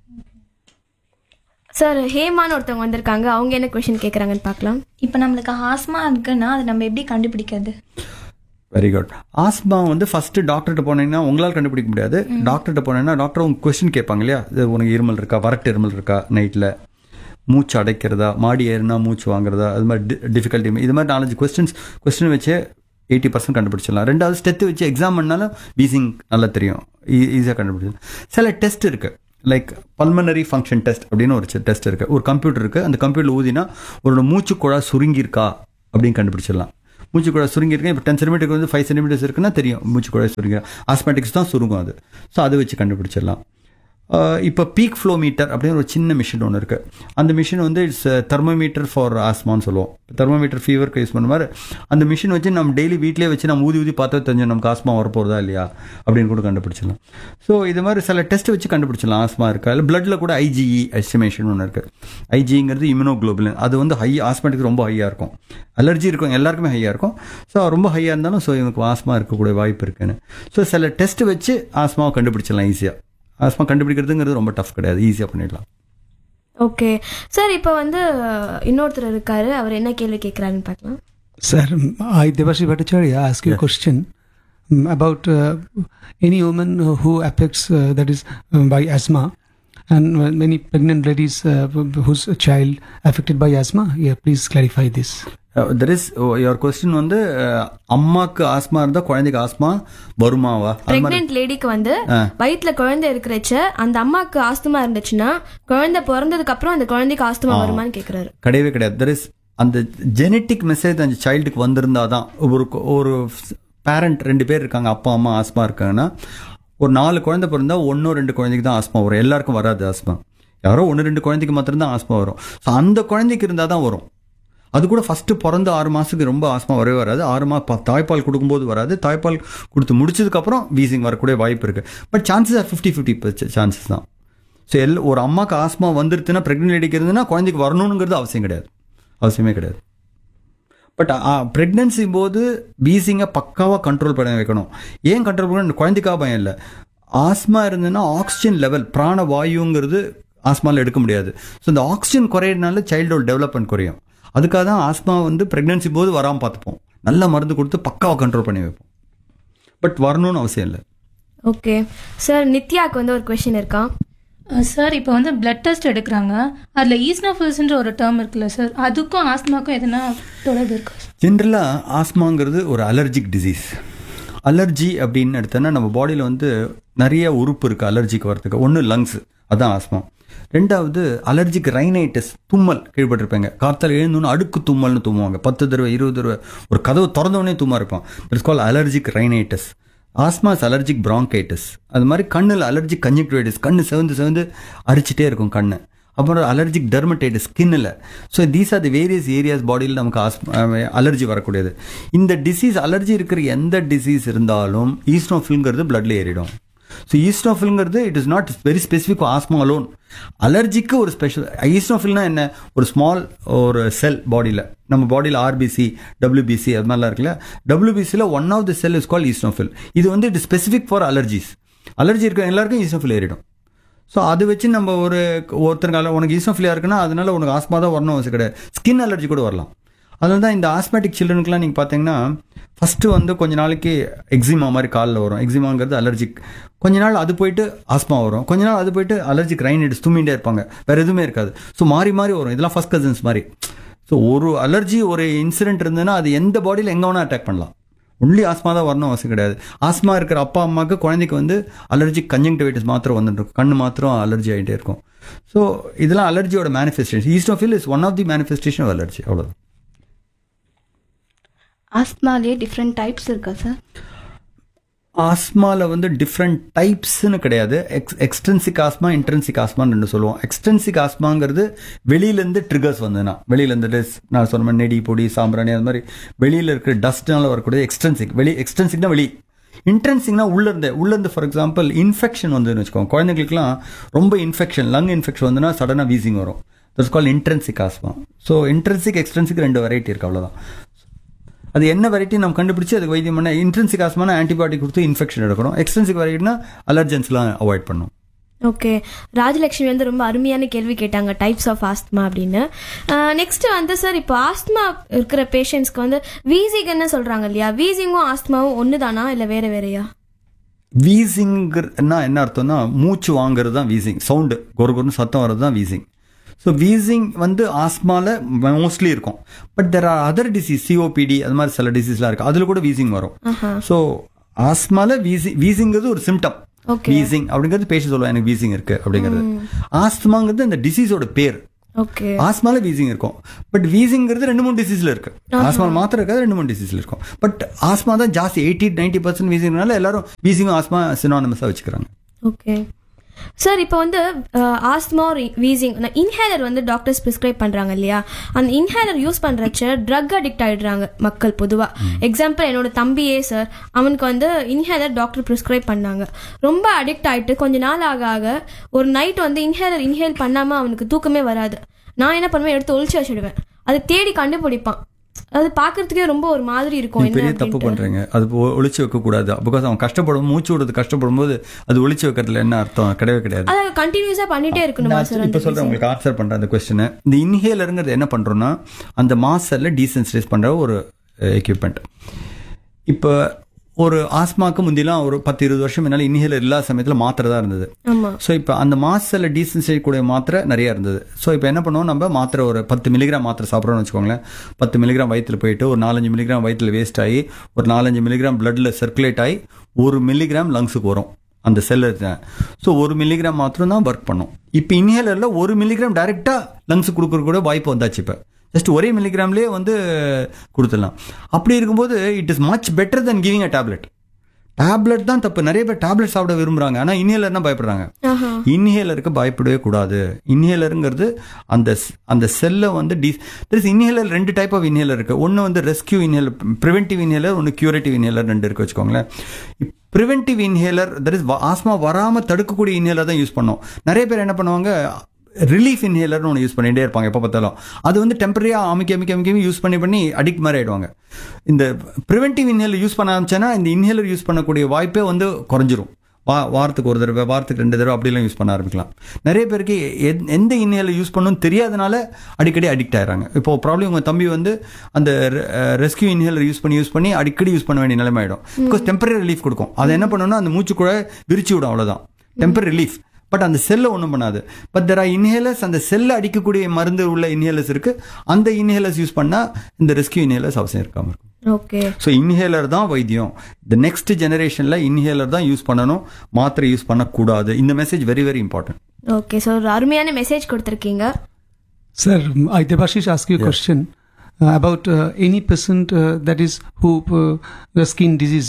Speaker 1: சார் ஹேமான்னு ஒருத்தவங்க வந்திருக்காங்க அவங்க என்ன கொஷின் கேட்குறாங்கன்னு பார்க்கலாம்
Speaker 6: இப்போ நம்மளுக்கு ஆஸ்மா இருக்குன்னா அதை நம்ம எப்படி கண்டுபிடிக்கிறது
Speaker 2: வெரி குட் ஆஸ்மா வந்து ஃபர்ஸ்ட் டாக்டர்கிட்ட போனீங்கன்னா உங்களால் கண்டுபிடிக்க முடியாது டாக்டர்கிட்ட போனீங்கன்னா டாக்டர் உங்க கொஸ்டின் கேட்பாங்க இல்லையா இது உனக்கு இருமல் இருக்கா வறட்டு இருமல் இருக்கா நைட்டில் மூச்சு அடைக்கிறதா மாடி ஏறினா மூச்சு வாங்குறதா அது மாதிரி டிஃபிகல்ட்டி இது மாதிரி நாலஞ்சு கொஸ்டின்ஸ் கொஸ்டின் வச்சு எயிட்டி பர்சன்ட் கண்டுபிடிச்சிடலாம் ரெண்டாவது ஸ்டெத்து வச்சு எக்ஸாம் பண்ணாலும் வீசிங் நல்லா தெரியும் ஈஸியாக கண்டுபிடிச்சிடலாம் சில டெஸ்ட் இருக்கு லைக் பல்மனரி ஃபங்க்ஷன் டெஸ்ட் அப்படின்னு ஒரு டெஸ்ட் இருக்கு ஒரு கம்ப்யூட்டர் இருக்கு அந்த கம்ப்யூட்டர் ஊதினா ஒரு மூச்சு குழா சுருங்கியிருக்கா அப்படின்னு கண்டுபிடிச்சிடலாம் மூச்சு குழாய் சுருங்கியிருக்கேன் இப்போ டென் சென்டிமீட்டருக்கு வந்து ஃபைவ் சென்டிமீட்டர்ஸ் இருக்குன்னா தெரியும் மூச்சு குழாய் சுருங்க ஆஸ்மேட்டிக்ஸ் தான் சுருங்கும் அது ஸோ அதை வச்சு கண்டுபிடிச்சிடலாம் ஆஹ் இப்போ பீக் ஃப்ளோ மீட்டர் அப்படின்னு ஒரு சின்ன மிஷின் ஒன்று இருக்குது அந்த மிஷின் வந்து இட்ஸ் தெர்மோமீட்டர் ஃபார் ஆஸ்மான்னு சொல்லுவோம் தெர்மோமீட்டர் ஃபீவருக்கு யூஸ் பண்ண மாதிரி அந்த மிஷின் வச்சு நம்ம டெய்லி வீட்டிலே வச்சு நம்ம ஊதி ஊதி பார்த்தா தெரிஞ்சு நமக்கு ஆஸ்மா வரப்போகிறதா இல்லையா அப்படின்னு கூட கண்டுபிடிச்சிடலாம் ஸோ இது மாதிரி சில டெஸ்ட் வச்சு கண்டுபிடிச்சிடலாம் ஆஸ்மா இருக்கா இல்லை பிளட்ல கூட ஐஜிஇ எஸ்டிமேஷன் ஒன்று இருக்குது ஐஜிங்கிறது இம்யூனோகுளோபுலின் அது வந்து ஹை ஆஸ்மாட்டிக் ரொம்ப ஹையாக இருக்கும் அலர்ஜி இருக்கும் எல்லாருக்குமே ஹையாக இருக்கும் ஸோ ரொம்ப ஹையாக இருந்தாலும் ஸோ இவனுக்கு ஆஸ்மா இருக்கக்கூடிய வாய்ப்பு இருக்குன்னு ஸோ சில டெஸ்ட் வச்சு ஆஸ்மாவை கண்டுபிடிச்சிடலாம் ஈஸியாக ஆஸ்மா கண்டுபிடிக்கிறதுங்கிறது ரொம்ப டஃப் கிடையாது ஈஸியாக பண்ணிடலாம்
Speaker 1: ஓகே சார் இப்போ வந்து இன்னொருத்தர் இருக்காரு அவர் என்ன கேள்வி கேட்குறாருன்னு பார்க்கலாம்
Speaker 7: Sir, I, Devashi Bhattacharya, ask you a question um, about uh, any woman who affects, uh, that is, um, by asthma, and uh, many pregnant ladies uh, whose child affected by asthma. Yeah, please clarify this.
Speaker 2: There is your question வந்து அஹ், அம்மாக்கு ஆஸ்மா இருந்தால் குழந்தைக்கு ஆஸ்மா வருமாவா அது மாதிரி
Speaker 1: பிரெக்னென்ட் லேடிக்கு வந்து வயிற்றுல குழந்தை இருக்கிறச்ச அந்த அம்மாக்கு ஆஸ்துமா இருந்துச்சுன்னா குழந்தை பிறந்ததுக்கு அப்புறம் அந்த குழந்தைக்கு ஆஸ்துமா வருமான்னு கேக்குறாரு
Speaker 2: கிடையவே கிடையாது தெர் இஸ் அந்த ஜெனட்டிக் மெசேஜ் அந்த சைல்டுக்கு வந்திருந்தா தான் ஒரு ஒரு பேரண்ட் ரெண்டு பேர் இருக்காங்க அப்பா அம்மா ஆஸ்மா இருக்காங்கன்னா ஒரு நாலு குழந்தை பிறந்தா ஒன்றோ ரெண்டு குழந்தைக்கு தான் ஆஸ்மா வரும் எல்லாருக்கும் வராது ஆஸ்மா யாரோ ஒன்று ரெண்டு குழந்தைக்கு மாத்திரம்தான் ஆஸ்மா வரும் ஸோ அந்த குழந்தைக்கு இருந்தால் தான் வரும் அது கூட ஃபர்ஸ்ட் பிறந்த ஆறு மாசத்துக்கு ரொம்ப ஆஸ்மா வரவே வராது ஆறு மா ப- தாய்ப்பால் கொடுக்கும்போது வராது தாய்ப்பால் கொடுத்து முடிச்சதுக்கப்புறம் வீசிங் வரக்கூடிய வாய்ப்பு இருக்கு but chances are fifty fifty chances தான் ஸோ எல் ஒரு அம்மாக்கு ஆஸ்மா வந்துருச்சுன்னா ப்ரெக்னென்ட் லேடிக்கு இருந்ததுன்னா குழந்தைக்கு வரணுங்கிறது அவசியம் கிடையாது அவசியமே கிடையாது பட் ப்ரெக்னன்சி போது வீசிங்கை பக்காவாக கண்ட்ரோல் பண்ண வைக்கணும் ஏன் கண்ட்ரோல் பண்ண குழந்தைக்காக பயம் இல்லை ஆஸ்மா இருந்ததுன்னா ஆக்சிஜன் லெவல் பிராண வாயுங்கிறது ஆஸ்மாவில் எடுக்க முடியாது ஸோ இந்த ஆக்சிஜன் குறையிறதுனால சைல்டோட டெவலப்மெண்ட் குறையும் அதுக்காக தான் ஆஸ்மா வந்து ப்ரெக்னன்சி போது வராமல் பார்த்துப்போம் நல்ல மருந்து கொடுத்து பக்காவாக கண்ட்ரோல் பண்ணி வைப்போம் பட் வரணும்னு அவசியம் இல்லை
Speaker 1: ஓகே சார் நித்யாக்கு வந்து ஒரு கொஷின் இருக்கான்
Speaker 4: சார் இப்போ வந்து பிளட் டெஸ்ட் எடுக்கிறாங்க அதில் ஈஸ்னோஃபில்ஸ்ன்ற ஒரு டேர்ம் இருக்குல்ல சார் அதுக்கும் ஆஸ்மாக்கும் எதனா தொடர்பு இருக்கா
Speaker 2: ஜென்ரலாக ஆஸ்மாங்கிறது ஒரு அலர்ஜிக் டிசீஸ் அலர்ஜி அப்படின்னு எடுத்தோன்னா நம்ம பாடியில் வந்து நிறைய உறுப்பு இருக்குது அலர்ஜிக்கு வரதுக்கு ஒன்று லங்ஸ் அதான் ஆஸ்மா ரெண்டாவது அலர்ஜிக் ரைனைட்டிஸ் தும்மல் கேள்விப்பட்டிருப்பேங்க காத்தால் எழுந்தோன்னு அடுக்கு தும்மல்னு தும்முவாங்க பத்து தடவை இருபது தடவை ஒரு கதவு திறந்தோடனே தும்மா இருப்பான் it's call allergic rhinitis asthmas allergic bronchitis அது மாதிரி கண்ணில் அலர்ஜிக் கன்ஜக்டிவைட்டிஸ் கண்ணு செவந்து செவந்து அரிச்சிட்டே இருக்கும் கண்ணு அப்புறம் அலர்ஜிக் டெர்மடைட்டிஸ் ஸ்கின்னில் so these are the various areas பாடியில் நமக்கு ஆஸ்மா அலர்ஜி வரக்கூடியது இந்த டிசீஸ் அலர்ஜி இருக்கிற எந்த டிசீஸ் இருந்தாலும் ஈஸ்னோஃபில்ங்கிறது பிளட்ல ஏறிடும் ஸோ ஈஸ்னோஃபில்ங்கிறது it is not very specific asthma alone அலர்ஜிக்கு ஒரு ஸ்பெஷல் ஈஸ்னோஃபில்னா என்ன ஒரு ஸ்மால் ஒரு செல் பாடியில் நம்ம பாடியில் ஆர்பிசி டபிள்யூபிசி அது மாதிரிலாம் இருக்குல்ல டபிள்யூபிசியில் one of the cell is call eosinophil இது வந்து it specific for allergies allergy இருக்க எல்லாருக்கும் ஈஸ்னோஃபில் ஏறிடும் ஸோ அது வச்சு நம்ம ஒரு ஒருத்தருக்கால உனக்கு ஈஸ்னோஃபிலியா இருக்குன்னா அதனால உனக்கு ஆஸ்மா தான் வரணும் அவசியம் கிடையாது ஸ்கின் அலர்ஜி கூட வரலாம் அதனால தான் இந்த ஆஸ்மேட்டிக் சில்ட்ரனுக்குலாம் நீங்கள் பார்த்தீங்கன்னா ஃபஸ்ட்டு வந்து கொஞ்ச நாளைக்கு எக்ஸிமா மாதிரி காலில் வரும் எக்ஸிமாங்கிறது அலர்ஜிக் கொஞ்ச நாள் அது போயிட்டு ஆஸ்மா வரும் கொஞ்ச நாள் அது போயிட்டு அலர்ஜிக் ரைனிட்ஸ் தும்மிகிட்டே இருப்பாங்க வேற எதுவுமே இருக்காது ஸோ மாறி மாறி வரும் இதெல்லாம் ஃபர்ஸ்ட் கசின்ஸ் மாதிரி ஸோ ஒரு அலர்ஜி ஒரு இன்சிடென்ட் இருந்ததுன்னா அது எந்த பாடியில் எங்கே வேணால் அட்டாக் பண்ணலாம் ஒன்லி ஆஸ்மா தான் வரணும் அவசியம் கிடையாது ஆஸ்மா இருக்கிற அப்பா அம்மாவுக்கு குழந்தைக்கு வந்து அலர்ஜிக் கன்ஜங்டிவைட்டிஸ் மாத்திரம் வந்துட்டு இருக்கும் கண்ணு மாத்திரம் அலர்ஜி ஆகிட்டே இருக்கும் ஸோ இதெல்லாம் அலர்ஜியோட manifestation eosinophil is one of the manifestation of allergy அவ்வளோதான்
Speaker 8: ஆஸ்மாலே டிஃப்ரெண்ட் டைப்ஸ் இருக்கா சார்
Speaker 2: ஆஸ்மால வந்து டிஃப்ரெண்ட் டைப்ஸ்னு கிடையாது எக்ஸ் எக்ஸ்டென்சிக் ஆஸ்மா இன்ட்ரென்சிக் ஆஸ்மான்னு ரெண்டு சொல்லுவோம் எக்ஸ்டென்சிக் ஆஸ்மாங்கிறது வெளியிலேருந்து ட்ரிகர்ஸ் வந்ததுன்னா வெளியிலேருந்து நான் சொன்ன மாதிரி நெடி பொடி சாம்பிராணி அது மாதிரி வெளியில் இருக்கிற டஸ்ட்னால வரக்கூடிய எக்ஸ்டென்சிக் வெளி எக்ஸ்டென்சிக்னா வெளி இன்ட்ரென்சிங்னா உள்ள இருந்து உள்ள இருந்து ஃபார் எக்ஸாம்பிள் இன்ஃபெக்ஷன் வந்துன்னு வச்சுக்கோங்க குழந்தைங்களுக்குலாம் ரொம்ப இன்ஃபெக்ஷன் லங் இன்ஃபெக்ஷன் வந்துன்னா சடனாக வீசிங் வரும் that's call intrinsic asthma so intrinsic extrinsic ரெண்டு வெரைட்டி இருக்கு அவ்வளோதான் அது என்ன வெரைட்டி நம்ம கண்டுபிடிச்சு அதுக்கு வைத்தியம் பண்ண இன்ட்ரென்சிக் ஆஸ்மான ஆன்டிபயோட்டிக் கொடுத்து இன்ஃபெக்ஷன் எடுக்கணும் எக்ஸ்டென்சிக் வெரைட்டினா அலர்ஜென்ஸ்லாம் அவாய்ட் பண்ணும்
Speaker 1: ஓகே ராஜலட்சுமி வந்து ரொம்ப அருமையான கேள்வி கேட்டாங்க டைப்ஸ் ஆஃப் ஆஸ்துமா அப்படின்னு நெக்ஸ்ட் வந்து சார் இப்போ ஆஸ்துமா இருக்கிற பேஷண்ட்ஸ்க்கு வந்து வீசிங்னு சொல்றாங்க இல்லையா வீசிங்கும் ஆஸ்துமாவும் ஒன்று தானா இல்லை வேற வேறையா
Speaker 2: வீசிங்னா என்ன அர்த்தம்னா மூச்சு வாங்குறது தான் வீசிங் சவுண்டு கொரு கொருன்னு சத்தம் வர்றது தான் வீசிங் ஸோ வீசிங் வந்து ஆஸ்மால மோஸ்ட்லி இருக்கும் but there are other disease COPD அது மாதிரி சில டிசீஸ்லாம் இருக்கு அதில் கூட வீசிங் வரும் ஸோ ஆஸ்மால வீசிங் வீசிங்கிறது ஒரு சிம்டம்
Speaker 1: Okay.
Speaker 2: வீசிங் அப்படிங்கிறது பேஷண்ட் சொல்லுவாங்க எனக்கு வீசிங் இருக்கு அப்படிங்கிறது ஆஸ்துமாங்கிறது இந்த டிசீஸோட பேர்
Speaker 1: ஓகே
Speaker 2: ஆஸ்மால வீசிங் இருக்கும் பட் வீசிங்கிறது ரெண்டு மூணு டிசீஸ்ல இருக்கு ஆஸ்மால மாத்திரம் இருக்காது ரெண்டு மூணு டிசீஸ்ல இருக்கும் பட் ஆஸ்மா தான் ஜாஸ்தி எயிட்டி நைன்டி பர்சன்ட் வீசிங்னால எல்லாரும் வீசிங்கும் ஆஸ்மா சினானமஸா வச்சுக்கிறாங்க
Speaker 1: ஓகே சார் இப்போ வந்து ஆஸ்துமா ஒரு வீசிங் இன்ஹேலர் வந்து டாக்டர்ஸ் ப்ரிஸ்கிரைப் பண்ணுறாங்க இல்லையா அந்த இன்ஹேலர் யூஸ் பண்ணுறச்ச ட்ரக் அடிக்ட் ஆகிடுறாங்க மக்கள் பொதுவாக எக்ஸாம்பிள் என்னோட தம்பியே சார் அவனுக்கு வந்து இன்ஹேலர் டாக்டர் ப்ரிஸ்கிரைப் பண்ணாங்க ரொம்ப அடிக்ட் ஆகிட்டு கொஞ்ச நாள் ஆக ஆக ஒரு நைட் வந்து இன்ஹேலர் இன்ஹேல் பண்ணாமல் அவனுக்கு தூக்கமே வராது நான் என்ன பண்ணுவேன் எடுத்து ஒழிச்சு வச்சிடுவேன் அது தேடி கண்டுபிடிப்பான் அது பார்க்கறதுக்கே ரொம்ப ஒரு மாதிரி இருக்கும்
Speaker 2: நீங்க
Speaker 1: என்ன
Speaker 2: பெரிய தப்பு
Speaker 1: அப்படின்ட்டு.
Speaker 2: பண்றீங்க அது ஒ- ஒளிச்சு வைக்க கூடாது பிகாஸ் அவன் கஷ்டப்படும் மூச்சு விடுறது கஷ்டப்படும் போது அது ஒளிச்சு வைக்கிறதுல என்ன அர்த்தம் கிடையவே கிடையாது
Speaker 1: அதை கண்டினியூஸா பண்ணிட்டே இருக்கணுமா
Speaker 2: நான்
Speaker 1: சார்
Speaker 2: இப்ப சொல்றேன் உங்களுக்கு ஆன்சர் பண்றேன் அந்த கொஸ்டின் இந்த இன்ஹேலருங்கிறது என்ன பண்றோம்னா அந்த மாசல்ல டீசென்சிடைஸ் பண்ற ஒரு எக்யூப்மெண்ட் இப்போ ஒரு ஆஸ்மாக்கு முந்திலாம் ஒரு பத்து இருபது வருஷம் முன்னால இன்ஹேலர் இல்லாத சமயத்துல மாத்திரை தான் இருந்தது
Speaker 1: ஆமா
Speaker 2: ஸோ இப்போ அந்த மாசில் டீசன்ட் செய்யக்கூடிய மாத்திரை நிறைய இருந்தது ஸோ இப்போ என்ன பண்ணுவோம் நம்ம மாத்திரை ஒரு பத்து மில்லிகிராம் மாத்திரை சாப்பிட்றோம்னு வச்சுக்கோங்களேன் பத்து மில்லிகிராம் வயிற்றுல போயிட்டு ஒரு நாலஞ்சு மில்லிகிராம் வயிற்றுல வேஸ்ட் ஆகி ஒரு நாலஞ்சு மில்லிகிராம் பிளட்ல சர்க்குலேட் ஆகி ஒரு மில்லிகிராம் லங்ஸுக்கு வரும் அந்த செல்லு ஸோ ஒரு மில்லிகிராம் மாத்திரம் தான் ஒர்க் பண்ணும் இப்போ இன்ஹேலரில் ஒரு மில்லிகிராம் டைரெக்டாக லங்ஸுக்கு கொடுக்குற கூட வாய்ப்பு வந்தாச்சு இப்போ ஜஸ்ட் ஒரே மில்லிகிராம்லேயே வந்து கொடுத்துடலாம் அப்படி இருக்கும்போது it is much better then giving a tablet tablet தான் தப்பு நிறைய பேர் டேப்லெட் சாப்பிட விரும்புறாங்க ஆனா இன்ஹேலர்னா பயப்படுறாங்க இன்ஹேலருக்கு பயப்படவே கூடாது இன்ஹேலருங்கிறது அந்த ஸ்- அந்த செல்லை வந்து டி இன்ஹேலர் ரெண்டு டைப் ஆஃப் இன்ஹேலர் இருக்கு ஒன்று வந்து ரெஸ்கியூ இன்ஹேலர் ப்ரிவென்டிவ் இன்ஹேலர் ஒன்று கியூரேட்டிவ் இன்ஹேலர் ரெண்டு இருக்கு வச்சுக்கோங்களேன் preventive inhaler that is asthma வராம தடுக்கக்கூடிய இன்ஹேலர் தான் யூஸ் பண்ணோம் நிறைய பேர் என்ன பண்ணுவாங்க ரிலீஃப் இன்ஹேலர்னு ஒன்று யூஸ் பண்ணிட்டே இருப்பாங்க எப்போ பார்த்தாலும் அது வந்து டெம்பரரியாக அமைக்க அமைக்க அமைக்க யூஸ் பண்ணி பண்ணி அடிக்ட் மாதிரி ஆயிடுவாங்க இந்த ப்ரிவென்டிவ் இன்ஹேலர் யூஸ் பண்ண ஆரம்பிச்சேன்னா இந்த இன்ஹேலர் யூஸ் பண்ணக்கூடிய வாய்ப்பே வந்து குறைஞ்சிரும் வா வாரத்துக்கு ஒரு தடவை வாரத்துக்கு ரெண்டு தடவை அப்படிலாம் யூஸ் பண்ண ஆரம்பிக்கலாம் நிறைய பேருக்கு எத்- எந்த இன்ஹேலர் யூஸ் பண்ணணும்னு தெரியாதனால அடிக்கடி அடிக்ட் ஆயிடுறாங்க இப்போ ப்ராப்ளம் உங்கள் தம்பி வந்து அந்த ரெஸ்கியூ இன்ஹேலர் யூஸ் பண்ணி யூஸ் பண்ணி அடிக்கடி யூஸ் பண்ண வேண்டிய நிலைமை ஆயிடும் பிகாஸ் டெம்பரரி ரிலீஃப் கொடுக்கும் அதை என்ன பண்ணணும்னா அந்த மூச்சு கூட விரிச்சு விடும் அவ்வளோதான் டெம்பரரி ரிலீஃப் பட் அந்த செல்லை ஒன்றும் பண்ணாது பட் தெர் ஆர் இன்ஹேலர்ஸ் அந்த செல்லை அடிக்கக்கூடிய மருந்து உள்ள இன்ஹேலர்ஸ் இருக்கு அந்த இன்ஹேலர்ஸ் யூஸ் பண்ணால் இந்த ரெஸ்கியூ இன்ஹேலர்ஸ் அவசியம் இருக்காம இருக்கும்
Speaker 1: ஓகே
Speaker 2: ஸோ இன்ஹேலர் தான் வைத்தியம் த நெக்ஸ்ட் ஜெனரேஷனில் இன்ஹேலர் தான் யூஸ் பண்ணணும் மாத்திரை யூஸ் பண்ணக்கூடாது இந்த message very very important
Speaker 1: okay so ஒரு அருமையான மெசேஜ் கொடுத்துருக்கீங்க
Speaker 7: Sir, um, I Debashish ask you a question uh, about uh, any patient uh, that is who uh, the skin diseases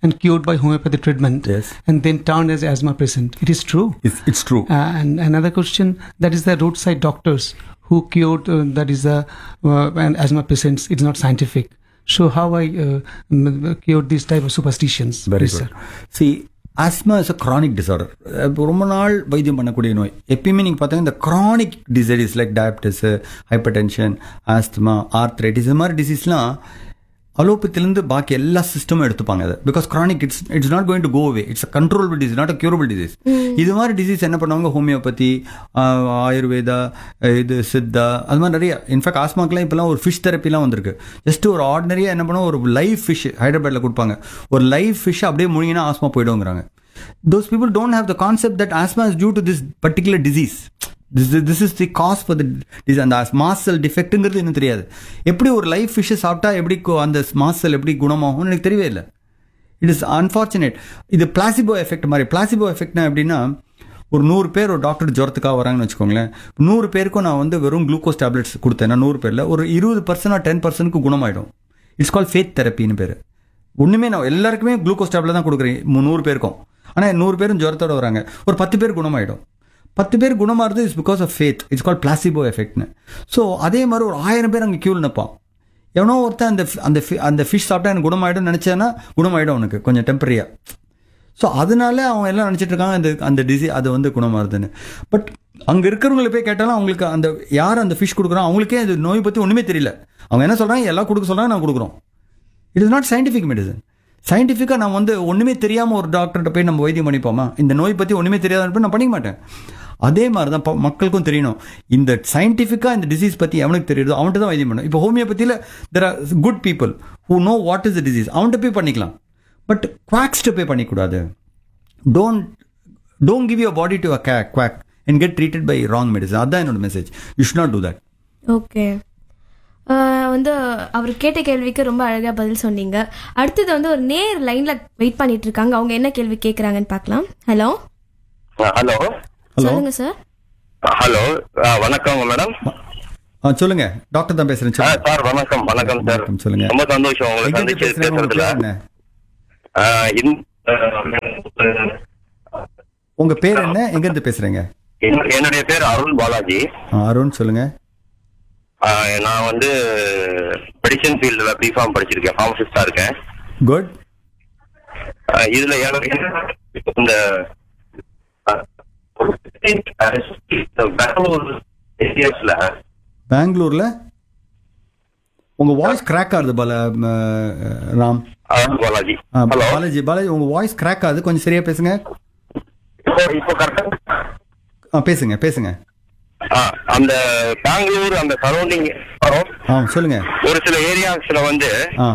Speaker 7: and cured by homeopathic treatment
Speaker 2: Yes.
Speaker 7: and then turned as asthma patient. It is true.
Speaker 2: It's, it's true.
Speaker 7: Uh, and another question that is the roadside doctors who cured uh, that is the uh, and asthma patients. It's not scientific. So how I uh, m- cured these type of superstitions?
Speaker 2: Very
Speaker 7: please,
Speaker 2: good see asthma is a chronic disorder ரொம்ப நாள் வைத்தியம் பண்ணக்கூடிய நோய் எப்பயுமே நீங்கள் பார்த்தீங்கன்னா இந்த chronic disease like diabetes hypertension asthma arthritis இது மாதிரி டிசீஸ்லாம் அலோபத்திலேருந்து பாக்கி எல்லா சிஸ்டமும் எடுத்துப்பாங்க அது because chronic it's it's not going to go away it's controllable disease not a curable disease இது மாதிரி டிசீஸ் என்ன பண்ணுவாங்க ஹோமியோபதி ஆயுர்வேதா இது சித்தா அது மாதிரி நிறைய இன்ஃபேக்ட் ஆஸ்மாக்கெலாம் இப்போலாம் ஒரு ஃபிஷ் தெரப்பிலாம் வந்திருக்கு ஜஸ்ட் ஒரு ஆர்டினரியாக என்ன பண்ணுவோம் ஒரு லைவ் ஃபிஷ் ஹைதராபாத்தில் கொடுப்பாங்க ஒரு லைவ் ஃபிஷ் அப்படியே முழுங்கினா ஆஸ்மா போயிடுங்கிறாங்க those people don't have the concept that asthma is due to this particular disease this, this is the cause for the disease அந்த மாஸ் செல் டிஃபெக்ட்டுங்கிறது இன்னும் தெரியாது எப்படி ஒரு லைஃப் ஃபிஷ்ஷை சாப்பிட்டா எப்படி கு- அந்த மாஸ் செல் எப்படி குணமாகும்னு எனக்கு தெரியவே இல்லை இட் இஸ் அன்ஃபார்ச்சுனேட் இது பிளாசிபோ எஃபெக்ட் மாதிரி பிளாசிபோ எஃபெக்ட்னா எப்படின்னா ஒரு நூறு பேர் ஒரு டாக்டர் ஜுரத்துக்காக வராங்கன்னு வச்சுக்கோங்களேன் நூறு பேருக்கும் நான் வந்து வெறும் குளுக்கோஸ் டேப்லெட்ஸ் கொடுத்தேன் நூறு பேரில் ஒரு இருபது பர்சன்ட் டென் பர்சன்ட்க்கு குணமாயிடும் இட்ஸ் கால் ஃபேத் தெரப்பின்னு பேர் ஒன்றுமே நான் எல்லாருக்குமே குளுக்கோஸ் டேப்லெட் தான் கொடுக்குறேன் மு- நூறு பேருக்கும் ஆனால் நூறு பேரும் ஜுரத்தோட வராங்க ஒரு பத்து பேர் குணமாயிடும் பத்து பேர் குணமாகிறது is because of faith it's call placebo எஃபெக்ட்னு ஸோ அதே மாதிரி ஒரு ஆயிரம் பேர் அங்கே கியூவில் நிற்பான் எவனோ ஒருத்தன் அந்த fi- அந்த fi- அந்த ஃபிஷ் சாப்பிட்டா எனக்கு குணமாயிடும் நினச்சேன்னா குணமாயிடும் அவனுக்கு கொஞ்சம் டெம்பரரியாக ஸோ அதனால அவங்க எல்லாம் நினச்சிட்டு இருக்காங்க அந்த அந்த டிசீ அது வந்து குணமாகுதுன்னு பட் அங்கே இருக்கிறவங்களை போய் கேட்டாலும் அவங்களுக்கு அந்த யார் அந்த ஃபிஷ் கொடுக்குறோம் அவங்களுக்கே அது நோய் பற்றி ஒன்றுமே தெரியல அவங்க என்ன சொல்கிறாங்க எல்லாம் கொடுக்க சொல்கிறாங்க நான் கொடுக்குறோம் it is not scientific medicine சயின்டிஃபிக்காக நான் வந்து ஒன்றுமே தெரியாமல் ஒரு டாக்டர்கிட்ட போய் நம்ம வைத்தியம் பண்ணிப்போமா இந்த நோய் பற்றி ஒன்றுமே தெரியாத நான் பண்ணிக்க மாட்டேன் அதே மாதிரி தான் ப- மக்களுக்கும் தெரியணும் இந்த சயின்டிஃபிக்காக இந்த டிசீஸ் பற்றி அவனுக்கு தெரியுதோ அவன்கிட்ட தான் வைத்தியம் பண்ணணும் இப்போ ஹோமியோபதியில் there are good people who know what is the disease அவன்கிட்ட போய் பண்ணிக்கலாம் பட் குவாக்ஸ்ட்டு போய் பண்ணிக்கூடாது don't don't give your body to a கே quack and get treated by wrong medicine அதான் என்னோட message you should not do that
Speaker 1: okay வந்து அவர் கேட்ட கேள்விக்கு ரொம்ப அழகா பதில் சொன்னீங்க அடுத்தது வந்து ஒரு நேர் லைன்ல வெயிட் பண்ணிட்டு இருக்காங்க அவங்க என்ன கேள்வி கேக்குறாங்கன்னு பார்க்கலாம் ஹலோ
Speaker 9: ஹலோ
Speaker 2: ஹலோ
Speaker 1: சொல்லுங்க சார்
Speaker 9: ஹலோ வணக்கம் மேடம்
Speaker 2: ஆ சொல்லுங்க டாக்டர் தான் பேசுறேன் சொல்லுங்க.
Speaker 9: சார் வணக்கம் வணக்கம் சார்
Speaker 2: வணக்கம், சொல்லுங்க.
Speaker 9: ரொம்ப சந்தோஷம் உங்களை
Speaker 2: எங்க இருந்து
Speaker 9: சந்திச்சு
Speaker 2: பேசுறீங்க? உங்க
Speaker 9: பேசுறதுல
Speaker 2: பேர் என்ன?
Speaker 9: ஆ, இந்த-
Speaker 2: உங்க பேர் என்ன எங்க இருந்து பேசுறீங்க
Speaker 9: என்ன- என்னுடைய பேர் அருள் பாலாஜி
Speaker 2: ஆ, அருண் சொல்லுங்க
Speaker 9: ஆ, நான் வந்து மெடிசன் ஃபீல்டுல பிஃபார்ம் படிச்சிருக்கேன் ஃபார்மசிஸ்டா இருக்கேன்
Speaker 2: குட்
Speaker 9: ஆ, இதுல எனக்கு என்ன இந்த ஆ, இந்த பெங்களூர் ஏரியாஸ்ல
Speaker 2: பெங்களூர்ல உங்க வாய்ஸ் கிராக் ஆகுது பால ம, ராம்
Speaker 9: அருள் பாலாஜி
Speaker 2: ஆ,
Speaker 9: ஹலோ
Speaker 2: பாலாஜி பாலாஜி உங்க வாய்ஸ் கிராக் ஆகுது கொஞ்சம் சரியா பேசுங்க
Speaker 9: இப்போ இப்போ கரெக்டா
Speaker 2: ஆ பேசுங்க பேசுங்க
Speaker 9: ஆ, அந்த பெங்களூர் அந்த சரௌண்டிங்
Speaker 2: ஆ சொல்லுங்க
Speaker 9: ஒரு சில ஏரியாஸ்ல வந்து
Speaker 2: ஆ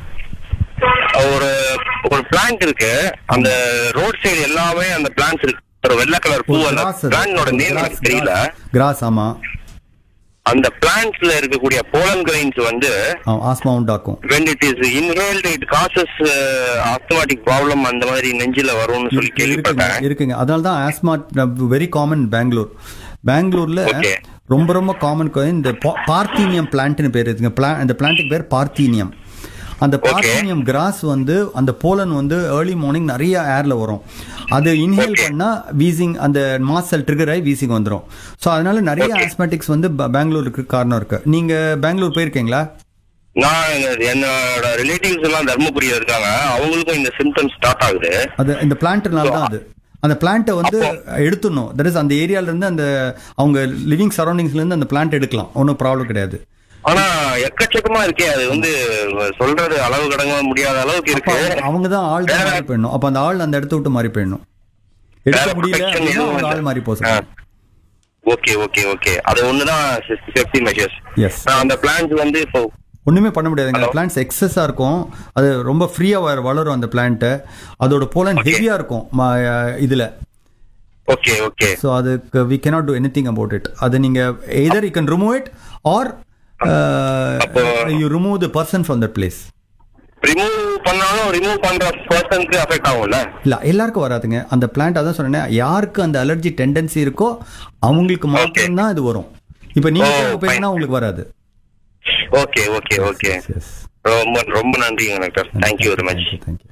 Speaker 9: ஒரு ஒரு பிளான்ட் இருக்கு அந்த ரோட் சைடு எல்லாமே அந்த பிளான்ட்ஸ் இருக்கு ஒரு வெள்ளை கலர் பூ அந்த பிளான்டோட நேம் எனக்கு தெரியல
Speaker 2: கிராஸ் ஆமா
Speaker 9: அந்த பிளான்ட்ஸ்ல இருக்கக்கூடிய போலன் கிரைன்ஸ் வந்து
Speaker 2: ஆ, ஆஸ்மா உண்டாக்கும்
Speaker 9: when it is inhaled it causes asthmatic problem அந்த மாதிரி நெஞ்சில வரும்னு சொல்லி
Speaker 2: இருக்குங்க
Speaker 9: கேள்விப்பட்டேன்
Speaker 2: இருக்குங்க அதனால தான் ஆஸ்மா வெரி காமன் பெங்களூர் பெங்களூர்ல
Speaker 9: Okay.
Speaker 2: ரொம்ப ரொம்ப காமன் இந்த பார்த்தீனியம் பிளான்ட்னு பேர் இருக்குங்க Pla- அந்த பிளான்ட்டுக்கு பேர் பார்த்தீனியம் அந்த பார்த்தீனியம் கிராஸ் வந்து அந்த போலன் வந்து ஏர்லி மார்னிங் நிறைய ஏர்ல வரும் அது இன்ஹேல்
Speaker 9: Okay.
Speaker 2: பண்ணா வீசிங் அந்த மாசல் ட்ரிகர் ஆகி வீசிங் வந்துரும் ஸோ அதனால நிறைய
Speaker 9: Okay.
Speaker 2: ஆஸ்மெட்டிக்ஸ் வந்து பெ- பெங்களூருக்கு காரணம் இருக்கு நீங்க பெங்களூர் போயிருக்கீங்களா
Speaker 9: நான் என்னோட ரிலேட்டிவ்ஸ் எல்லாம் தர்மபுரியில இருக்காங்க அவங்களுக்கும் இந்த சிம்டம்ஸ் ஸ்டார்ட் ஆகுது
Speaker 2: அது இந்த பிளான்ட்னால தான் அது அந்த பிளான்ட்டை வந்து எடுத்துடணும் தட் இஸ் அந்த ஏரியால இருந்து அந்த அவங்க லிவிங் சரௌண்டிங்ஸ்ல இருந்து அந்த பிளான்ட் எடுக்கலாம் ஒன்றும் ப்ராப்ளம் கிடையாது
Speaker 9: ஆனா எக்கச்சக்கமா இருக்கே அது வந்து சொல்றது அளவு கடங்க முடியாத அளவுக்கு
Speaker 2: அப்ப
Speaker 9: இருக்கு
Speaker 2: அவங்க- அவங்க தான் ஆள் தான் மாறி போயிடணும் அப்ப அந்த ஆள் அந்த இடத்த விட்டு மாறி போயிடணும் எடுக்க
Speaker 9: வேற
Speaker 2: முடியல
Speaker 9: protection
Speaker 2: அப்படின்னா
Speaker 9: எதுவும்
Speaker 2: அவங்க
Speaker 9: இல்ல.
Speaker 2: ஆள் மாறி போக சொல்லணும்
Speaker 9: ஓகே ஓகே ஓகே அது ஒண்ணுதான் சேஃப்டி மெஷர்ஸ்
Speaker 2: எஸ்
Speaker 9: அந்த பிளான்ஸ் வந்து இப்போ
Speaker 2: ஒண்ணுமே பண்ண முடியாதுங்க
Speaker 9: Hello?
Speaker 2: பிளான்ட்ஸ் எக்ஸஸா இருக்கும் அது ரொம்ப ஃப்ரீயா வளரும் அந்த பிளான்ட் அதோட போலன்
Speaker 9: Okay.
Speaker 2: ஹெவியா இருக்கும் ம- இதுல
Speaker 9: ஓகே ஓகே
Speaker 2: ஸோ அதுக்கு we cannot do anything about it அது நீங்க either you can remove it or
Speaker 9: அப்போ-
Speaker 2: you remove the person from that place
Speaker 9: remove பண்ணாலும் ரிமூவ் பண்ற பர்சனுக்கு அஃபெக்ட் ஆகும்ல
Speaker 2: இல்ல எல்லாருக்கும் வராதுங்க அந்த பிளான்ட் அதான் சொன்னேன் யாருக்கு அந்த அலர்ஜி டெண்டன்சி இருக்கோ அவங்களுக்கு மட்டும்தான் இது வரும் இப்ப நீங்க
Speaker 9: Oh,
Speaker 2: தேவை போயிருந்தா
Speaker 9: fine.
Speaker 2: உங்களுக்கு வராது
Speaker 9: okay okay okay
Speaker 2: Yes, yes.
Speaker 9: ரொம்ப ரொம்ப நன்றிங்க doctor thank you very much
Speaker 2: thank you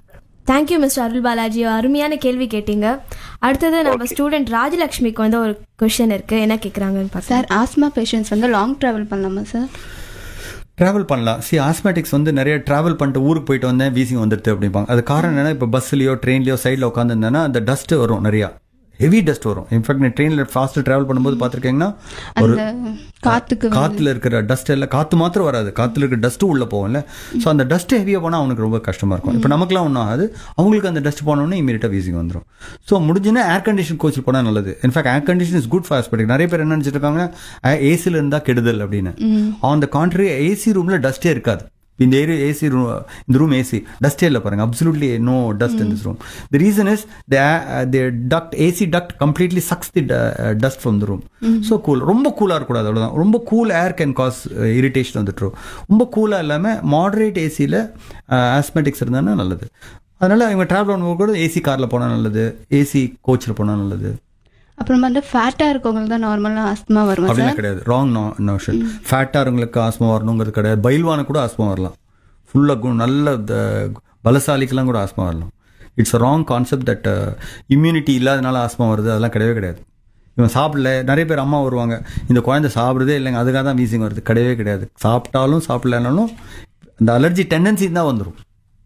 Speaker 1: thank you mister Arul Balaji அருமையான கேள்வி கேட்டீங்க அடுத்தது நம்ம ஸ்டூடெண்ட் ராஜலக்ஷ்மிக்கு வந்து ஒரு கொஸ்டின் இருக்கு என்ன கேக்குறாங்கன்னு பார்க்கலாம்
Speaker 8: சார் ஆஸ்மா பேஷண்ட்ஸ் வந்து லாங் ட்ராவல் பண்ணலாமா சார்
Speaker 2: ட்ராவல் பண்ணலாம் சி ஆஸ்மேட்டிக்ஸ் வந்து நிறைய ட்ராவல் பண்ணிட்டு ஊருக்கு போயிட்டு வந்தேன் வீசிங் வந்துடுது அப்படிம்பாங்க அது காரணம் என்னன்னா இப்போ பஸ்லயோ ட்ரெயின்லயோ சைடில் உட்காந்துருந்தேன்னா அந்த டஸ்ட் வரும் நிறையா ஹெவி டஸ்ட் வரும் இன்ஃபேக்ட் நீ ட்ரெயினில் ஃபாஸ்ட்டு ட்ராவல் பண்ணும்போது பார்த்துருக்கீங்கன்னா ஒரு
Speaker 8: அந்த காத்துக்கு வந்து-
Speaker 2: காத்துல இருக்கிற டஸ்ட் எல்லாம் காத்து மாத்திரம் வராது காத்துல இருக்கிற டஸ்ட்டும் உள்ள போகும்ல ஸோ அந்த டஸ்ட் ஹெவியாக போனால் அவனுக்கு ரொம்ப கஷ்டமா இருக்கும் இப்போ நமக்குலாம் ஒன்றும் ஆகாது அவங்களுக்கு அந்த டஸ்ட் போனோடனே இமீடியட்டாக வீசிங் வந்துடும் ஸோ முடிஞ்சுன்னா ஏர் கண்டிஷன் கோச்சில் போனால் நல்லது in fact air condition is good for hospital நிறைய பேர் என்ன நினைச்சிட்டு இருக்காங்க ஏசியில் இருந்தால் கெடுதல் அப்படின்னு ஆன் த கான்ட்ரி ஏசி ரூமில் டஸ்ட்டே இருக்காது இந்த ஏரியா ஏசி ரூம் இந்த ரூம் ஏசி டஸ்டே இல்லை பாருங்க absolutely no dust in this room the reason is the duct AC duct completely sucks the dust from the room so cool ரொம்ப கூலாக இருக்கக்கூடாது அவ்வளோதான் ரொம்ப cool air can cause irritation வந்துட்டுரும் ரொம்ப கூலாக இல்லாமல் மாடரேட் ஏசியில் ஆஸ்மெட்டிக்ஸ் இருந்தாங்கன்னா நல்லது அதனால இவங்க ட்ராவல் பண்ணும்போது கூட ஏசி காரில் போனால் நல்லது ஏசி கோச்சில் போனால் நல்லது
Speaker 8: அப்புறம் வந்து ஃபேட்டாக இருக்கவங்களுக்கு தான் நார்மலாக ஆஸ்மா வருமா
Speaker 2: அப்படிலாம்
Speaker 8: சார்
Speaker 2: கிடையாது ராங் நோஷன் ஃபேட்டாக இருவங்களுக்கு ஆஸ்மா வரணுங்கிறது கிடையாது பயில்வான கூட ஆஸ்மா வரலாம் ஃபுல்லாக நல்ல த- பலசாலிக்கெல்லாம் கூட ஆஸ்மா வரலாம் it's a wrong concept that immunity இல்லாதனால ஆஸ்மா வருது அதெல்லாம் கிடையவே கிடையாது இவன் சாப்பிடல நிறைய பேர் அம்மா வருவாங்க இந்த குழந்தை சாப்பிடுறதே இல்லைங்க அதுக்காக தான் வீசிங் வருது கிடையவே கிடையாது சாப்பிட்டாலும் சாப்பிடலனாலும் அந்த அலர்ஜி டெண்டன்சி தான் வந்துடும்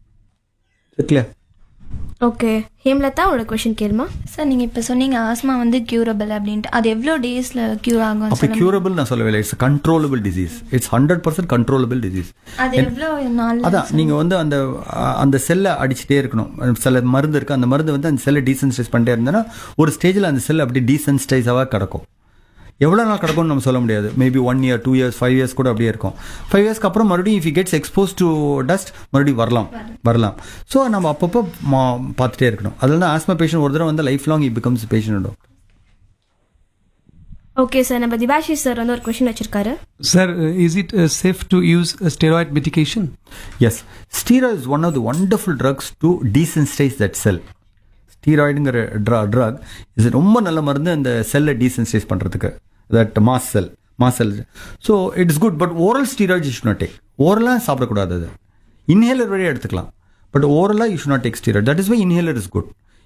Speaker 2: சரிங்களா
Speaker 1: ஓகே ஹேம்லதா உங்களோட கொஸ்டின் கேளுமா
Speaker 6: சார் நீங்கள் இப்போ சொன்னீங்க ஆஸ்மா வந்து கியூரபிள் அப்படின்ட்டு அது எவ்வளோ டேஸில் கியூர் ஆகும்
Speaker 2: அப்படி கியூரபிள் நான் சொல்லவே இல்லை it's controllable disease it's hundred percent controllable disease
Speaker 6: அது எவ்வளோ நாள்
Speaker 2: அதான் நீங்க வந்து அந்த அஹ், அந்த செல்லை அடிச்சுட்டே இருக்கணும் சில மருந்து இருக்கு அந்த மருந்து வந்து அந்த செல்லை டீசென்சிடைஸ் பண்ணிட்டே இருந்தேன்னா ஒரு ஸ்டேஜில் அந்த செல் அப்படி டீசென்சிடைஸாக கிடக்கும் எவ்வளோ நாள் கிடக்கும்னு நம்ம சொல்ல முடியாது maybe one year two years five years கூட அப்படியே இருக்கும் ஃபைவ் இயர்ஸ்க்கு அப்புறம் மறுபடியும் if gets expose to dust மறுபடியும் வரலாம் வரலாம் ஸோ நம்ம அப்பப்போ மா பார்த்துட்டே இருக்கணும் அதில் தான் ஆஸ்மா பேஷண்ட் ஒரு தடவை வந்து லைஃப் லாங் இ பிகம்ஸ் பேஷண்ட்
Speaker 1: ஓகே சார் நம்ம திவாஷிஷ் சார் வந்து ஒரு கொஸ்டின் வச்சிருக்காரு
Speaker 7: Sir, uh, is it uh, safe to use uh, steroid medication?
Speaker 2: Yes steroid is one of the wonderful drugs to desensitize that cell ஸ்டீராய்டுங்கிற ட்ரா ட்ரக் இது ரொம்ப நல்ல மருந்து அந்த செல்லை டீசென்சிடைஸ் பண்ணுறதுக்கு that mast cell mast cell so it's good but oral steroid you not take ஓரலாக சாப்பிடக்கூடாது அது இன்ஹேலர் வழியாக எடுத்துக்கலாம் பட் ஓரலாக you should not take steroid that is why inhaler is good